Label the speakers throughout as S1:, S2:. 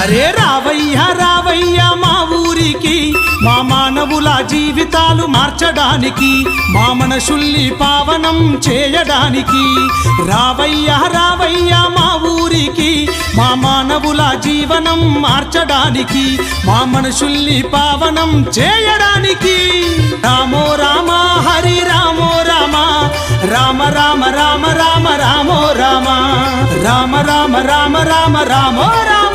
S1: అరే రావయ్య రావయ్య మా ఊరికి మా మానవుల జీవితాలు మార్చడానికి మా మనసుల్ని పావనం చేయడానికి రావయ్య రావయ్య మా ఊరికి మా మానవుల జీవనం మార్చడానికి మా మనసుల్ని పావనం చేయడానికి రామో రామ హరి రామో రామ రామ రామ రామ రామ రామో రామ రామ రామ రామ రామ రామో రామ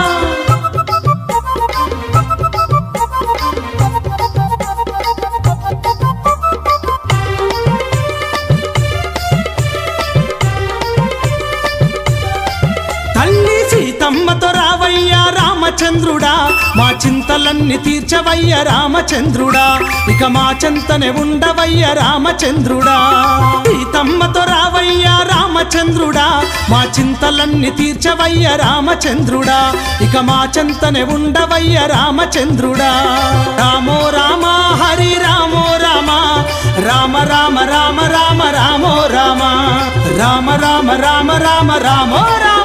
S1: తల్లి సీతమ్మతో రావయ్య రామచంద్రుడా మా చింతలన్నీ తీర్చవయ్య రామచంద్రుడా ఇక మా చింతనే ఉండవయ్య రామచంద్రుడా సీతమ్మతో రావయ్య రామచంద్రుడా మా చింతలన్నీ తీర్చవయ్య రామచంద్రుడా ఇక మా చింతనే ఉండవయ్య రామచంద్రుడా రామో రామ హరి రామో రామ రామ రామ రామ రామ రామో రామ రామ రామ రామ రామ రామో రామ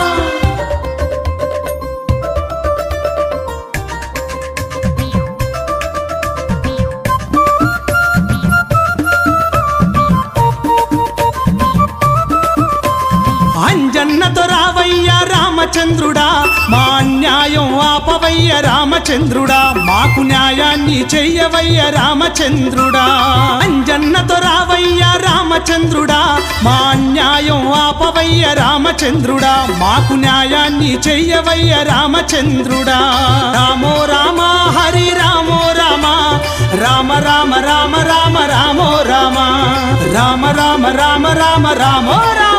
S1: అంజన్నతో రావయ్య రామచంద్రుడా మా అన్యాయం ఆపవయ్య రామచంద్రుడా మాకు న్యాయాన్ని చెయ్యవయ్య రామచంద్రుడా అంజన్నతో రావయ్య రామచంద్రుడా మా అన్యాయం ఆపవయ్య రామచంద్రుడా మాకు న్యాయాన్ని చెయ్యవయ్య రామచంద్రుడా రామో రామ హరి రామో రామ రామ రామ రామ రామ రామో రామ రామ రామ రామ రామ రామో రామ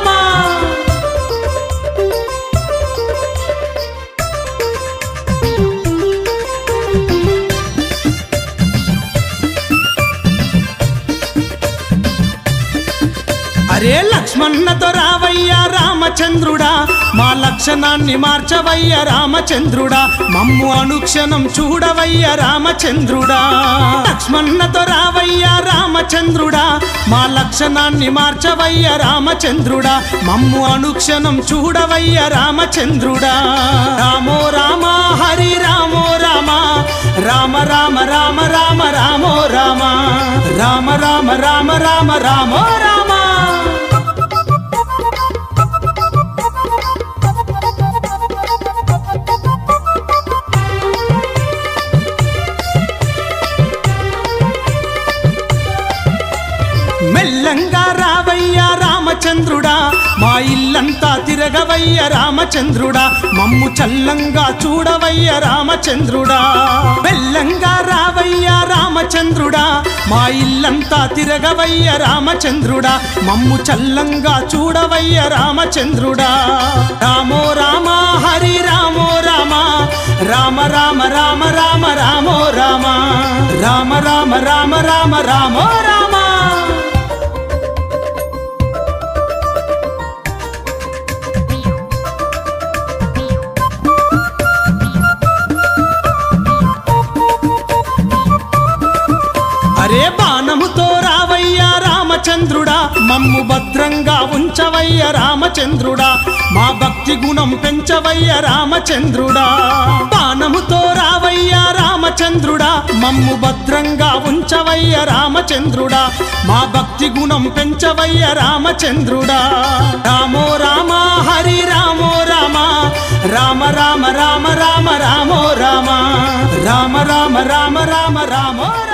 S1: అరే లక్ష్మణతో రావయ్య రామచంద్రుడా మా లక్షణాన్ని మార్చవయ్య రామచంద్రుడా మమ్ము అనుక్షణం చూడవయ్య రామచంద్రుడా లక్ష్మణతో రావయ్య రామచంద్రుడా మా లక్షణాన్ని మార్చవయ్య రామచంద్రుడా మమ్ము అనుక్షణం చూడవయ్య రామచంద్రుడా రామో రామ హరి రామో రామ రామ రామ రామ రామ రామో రామ రామ రామ రామ రామ రామో రామ మెల్లంగా రావయ్య రామచంద్రుడా మా ఇల్లంతా తిరగవయ్య రామచంద్రుడా మమ్ము చల్లంగా చూడవయ్య రామచంద్రుడా మెల్లంగా రావయ్య రామచంద్రుడా మా ఇల్లంతా తిరగవయ్య రామచంద్రుడా మమ్ము చల్లంగా చూడవయ్య రామచంద్రుడా రామో రామ హరి రామో రామ రామ రామ రామ రామ రామో రామ రామ రామ రామ రామ రామో రామ అరే బాణముతో రావయ్య రామచంద్రుడా మమ్ము భద్రంగా ఉంచవయ్య రామచంద్రుడా మా భక్తి గుణం పెంచవయ్య రామచంద్రుడా బాణముతో రావయ్య రామచంద్రుడా మమ్ము భద్రంగా ఉంచవయ్య రామచంద్రుడా మా భక్తి గుణం పెంచవయ్య రామచంద్రుడా రామో రామ హరి రామో రామ రామ రామ రామ రామ రామో రామ రామ రామ రామ రామ రామో